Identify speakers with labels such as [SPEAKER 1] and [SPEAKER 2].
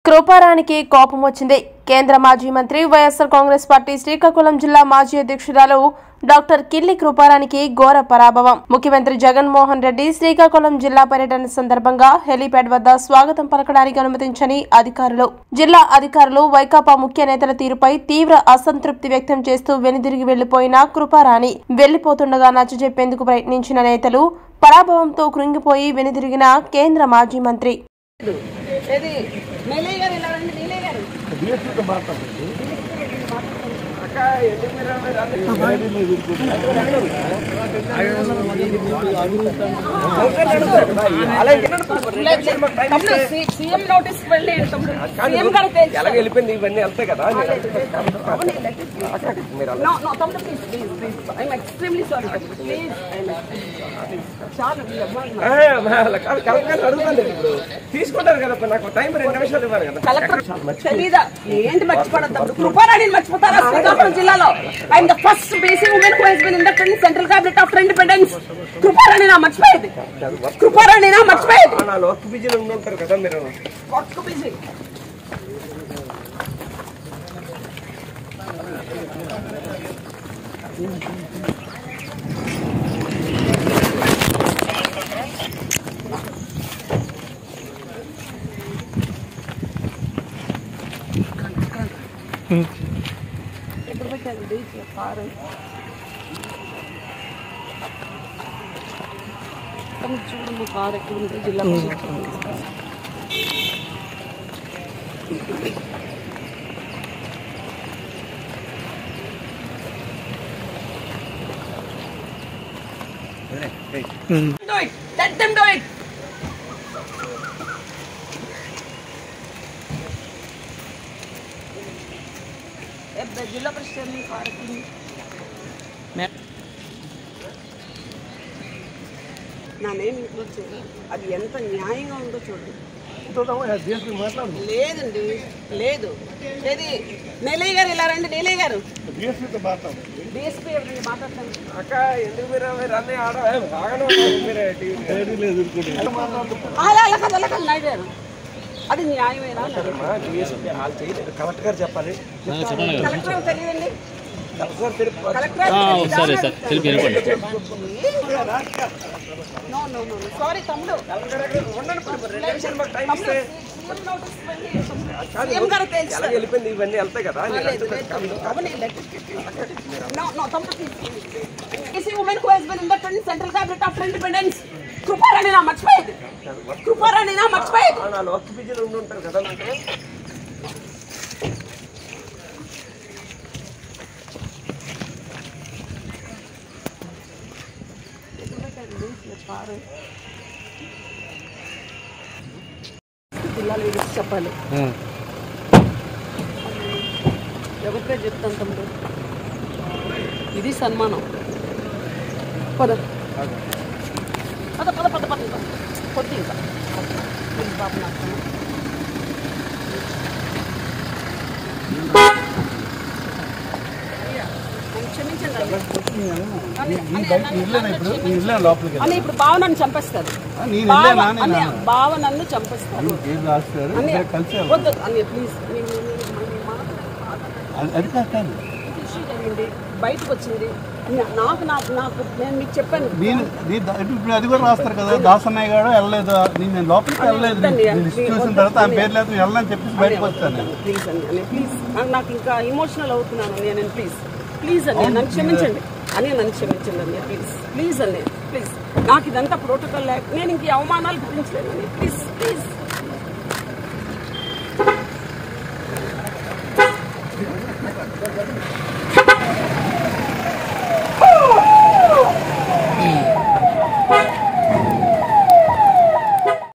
[SPEAKER 1] కృపారానికి కోపం వచ్చింది కేంద్ర మాజీ మంత్రి వైఎస్ఆర్ కాంగ్రెస్ పార్టీ శ్రీకాకుళం జిల్లా మాజీ అధ్యక్షురాలు డాక్టర్ కిల్లి కృపారానికి ఘోర పరాభవం ముఖ్యమంత్రి జగన్మోహన్ రెడ్డి శ్రీకాకుళం జిల్లా పర్యటన సందర్భంగా హెలీప్యాడ్ వద్ద స్వాగతం పలకడానికి అనుమతించని అధికారులు జిల్లా అధికారులు వైకాపా ముఖ్య నేతల తీరుపై తీవ్ర అసంతృప్తి వ్యక్తం చేస్తూ వెనుదిరిగి వెళ్లిపోయిన కృపారాణి వెళ్లిపోతుండగా నచ్చజెప్పేందుకు ప్రయత్నించిన నేతలు పరాభవంతో కృంగిపోయి వెనుదిరిగిన కేంద్ర మాజీ మంత్రి
[SPEAKER 2] ఏది నీలయ్య గారు ఇలా రండి నీలయ్య గారు తమ్ముడు సి- సీఎం నోటీస్ వెళ్ళి తమ్ముడు సీఎం గారు తెలుసు
[SPEAKER 3] ఎలాగ వెళ్ళిపోయింది ఇవన్నీ వెళ్తాయి కదా
[SPEAKER 2] నో నో తమ్ముడు please please please I'm extremely sorry please చాలు ఈ అమ్మాయి
[SPEAKER 3] కలెక్టర్ అడుగుతాను ఇప్పుడు తీసుకుంటారు కదా నాకు టైం రెండు నిమిషాలు ఇవ్వాలి కదా
[SPEAKER 2] కలెక్టర్ తెలీదా ఏంటి మర్చిపోవడం తమ్ముడు కృపారాణిని మర్చిపోతారా శ్రీకాకుళం జిల్లాలో I'm the first basic women who has been inducted in central cabinet after independence Kruparani నా మర్చిపోయేది కృపారాణి నా మర్చిపోయేది
[SPEAKER 3] నా వర్క్ బిజీలో ఉండి ఉంటారు కదా మీరు
[SPEAKER 2] వర్క్ బిజీ ఎప్పుడు పెట్టారు డీచ్ కారు చూడమ్మ కారు ఎక్కడ ఉంది జిల్లా పరిషత్ do it. Let them do it. ఏ బ- జిల్లా పరిషత్ ని కారుకి నా నేమ్ ఇంక్లూడ్ చేయాలి అది ఎంత న్యాయంగా ఉందో చూడండి లేదండి లేదు ఏది నీలయ్య గారు ఇలా రండి నీలయ్య గారు డిఎస్పీ ఎవరండి మాట్లాడతాను
[SPEAKER 3] అక్క ఎందుకు మీరు మీరు అన్నీ ఆడ బాగానే మీరు
[SPEAKER 2] అలా అలా కాదు అలా కాదు నాయుడు గారు అది న్యాయమేనా
[SPEAKER 3] డిఎస్పీ వాళ్ళు చేయలేదు కలెక్టర్ గారు చెప్పాలి
[SPEAKER 2] కలెక్టర్ తెలియదండి
[SPEAKER 3] కలెక్టర్ తెలిపి
[SPEAKER 2] కలెక్టర్
[SPEAKER 4] సరే సార్ తెలిపి వెళ్ళిపోండి
[SPEAKER 2] నో నో నో సారీ తమ్ముడు
[SPEAKER 3] కలెక్టర్ గారు ఉండండి ఇప్పుడు రెండు నిమిషాలు మాకు టైం ఇస్తే
[SPEAKER 2] సీఎం గారు తెలుసు
[SPEAKER 3] ఎలాగ వెళ్ళిపోయింది ఇవన్నీ వెళ్తాయి కదా
[SPEAKER 2] లేదు లేదు అవును నో నో తమ్ముడు ఈసీ women who has been inducted in central cabinet after independence Kruparani నా మర్చిపోయేది కృపారాణి నా మర్చిపోయేది
[SPEAKER 3] నా వర్క్ బిజీలో ఉండి ఉంటారు కదా మీరు
[SPEAKER 2] జిల్లా లీడర్స్ చెప్పాలి ఎవరికే చెప్తాను తమ్ముడు ఇది సన్మానం పద పద పద పద పద ఇంకా. కొద్ది ఇంకా ప్లీజ్ బాబు నాకు నన్ను క్షమించండి అన్నయ్య. అన్నయ్య, అన్నయ్య, నన్ను అని ఇప్పుడు బావ నన్ను చంపేస్తారు బావ అన్నయ్య, బావ నన్ను చంపేస్తారు అన్నయ్య, వద్దు అన్నయ్య ప్లీజ్ నేను నేను- నేను మాట్లాడే
[SPEAKER 5] అది కాదు
[SPEAKER 2] ఇష్యూ జరిగింది బయటకు వచ్చింది నా- నాకు నాకు నాకు నేను మీకు చెప్పాను
[SPEAKER 5] నేను నీ- ఇప్పుడు అది కూడా రాస్తారు కదా దాసన్నయ్య గారు వెళ్ళలేదు నేను నేను లోపలికి వెళ్ళలేదు నేను లిస్ట్ చూసిన తర్వాత ఆ పేరు లేదు వెళ్ళని చెప్పేసి బయటకు వచ్చాను నేను
[SPEAKER 2] ప్లీజ్ అండి ప్లీజ్ నాకు ఇంకా ఇమోషనల్ అవుతున్నాను అన్నయ్య నేను ప్లీజ్ ప్లీజ్ అన్నయ్య నన్ను క్షమించండి అని నన్ను క్షమించండి అన్నయ్య ప్లీజ్ ప్లీజ్ అన్నయ్య ప్లీజ్ నాకు ఇదంతా ప్రోటోకాల్ లేక నేను ఇంక ఈ అవమానాలు గురించలేను అన్నయ్య ప్లీజ్ ప్లీజ్